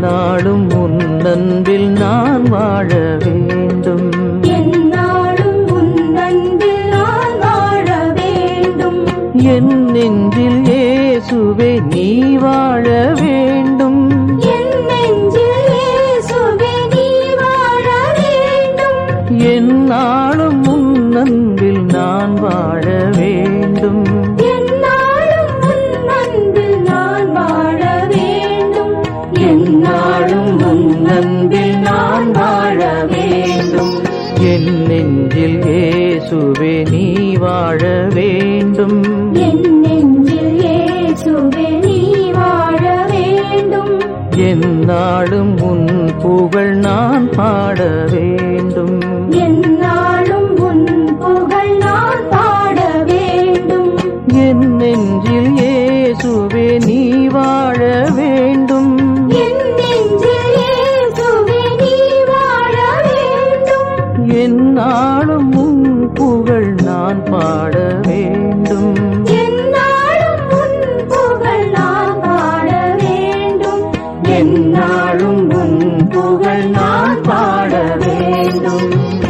எந்நாளும் உன் அன்பில் நான் வாழ வேண்டும் எந்நாளும் உன் அன்பில் நான் வாழ வேண்டும் என் நெஞ்சில் இயேசுவே நீ வாழ வேண்டும் என் நெஞ்சில் இயேசுவே நீ வாழ வேண்டும் எந்நாளும் உன் அன்பில் நான் வாழ வேண்டும் எந்நாளும் உன் அன்பில் நான் வாழ வேண்டும் எந்நாளும் உன் அன்பில் நான் வாழ வேண்டும் என் நெஞ்சில் இயேசுவே நீ வாழ வேண்டும் என் நெஞ்சில் இயேசுவே நீ வாழ வேண்டும் எந்நாளும் உன் புகழ் நான் பாட வேண்டும் எந்நாளும் உன் புகழ் நான் பாட வேண்டும் என் நெஞ்சில் இயேசுவே நீ வாழ வேண்டும் என் நெஞ்சில் இயேசுவே நீ வாழ வேண்டும் எந்நாளும் உன் புகழ் நான் பாட வேண்டும் எந்நாளும் உன் புகழ் நான் பாட வேண்டும் எந்நாளும் உன் புகழ் நான் பாட வேண்டும்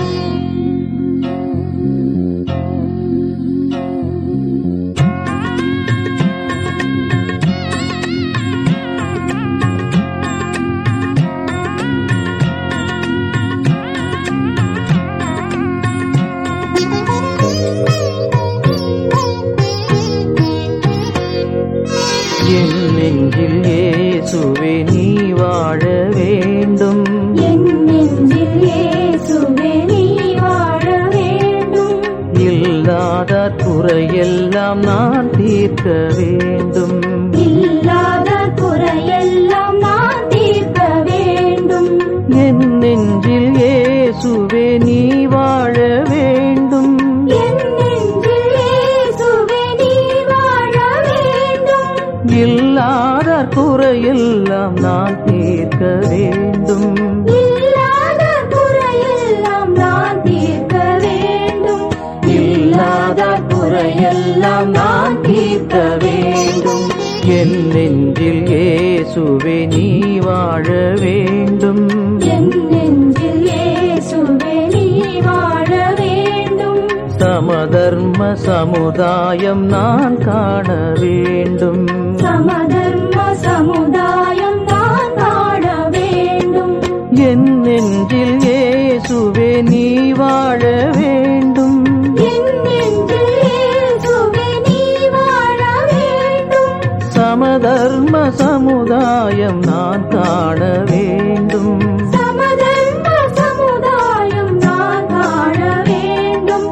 என் நெஞ்சில் இயேசுவே நீ வாழ வேண்டும் என் நெஞ்சில் இயேசுவே நீ வாழ வேண்டும் இல்லாத குறையெல்லாம் நான் தீர்க்க வேண்டும் இல்லாத குறையெல்லாம் நான் தீர்க்க வேண்டும் என் நெஞ்சில் இயேசுவே நீ வாழ வேண்டும் என் நெஞ்சில் இயேசுவே நீ வாழ வேண்டும் இல்லாத குறையெல்லாம் நான் தீர்க்க வேண்டும் இல்லாத குறையெல்லாம் நான் தீர்க்க வேண்டும் இல்லாத குறையெல்லாம் நான் தீர்க்க வேண்டும் என் நெஞ்சில் இயேசுவே நீ வாழ வேண்டும் என் நெஞ்சில் இயேசுவே நீ வாழ வேண்டும் சமதர்ம சமுதாயம் நான் காண வேண்டும் சமதர்ம சமுதாயம் நான் காண வேண்டும் என் நெஞ்சில் இயேசுவே நீ வாழ வேண்டும் என் நெஞ்சில் இயேசுவே நீ வாழ வேண்டும் சமதர்ம சமுதாயம் நான் காண வேண்டும் சமதர்ம சமுதாயம் நான் காண வேண்டும்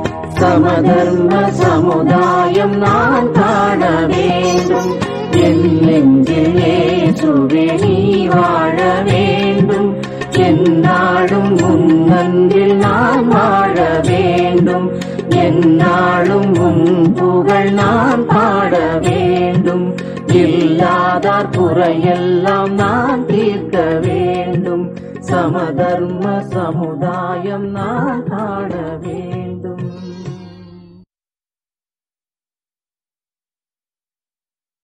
சமதர்ம சமுதாயம் நான் காண வேண்டும் என் நெஞ்சில் இயேசுவே நீ வாழ வேண்டும் எந்நாளும் உன் அன்பில் நான் வாழ வேண்டும் எந்நாளும் உன் புகழ் நான் பாட வேண்டும் இல்லாதார் குறையெல்லாம் நான் தீர்க்க வேண்டும் சமதர்ம சமுதாயம் நான் காண வேண்டும்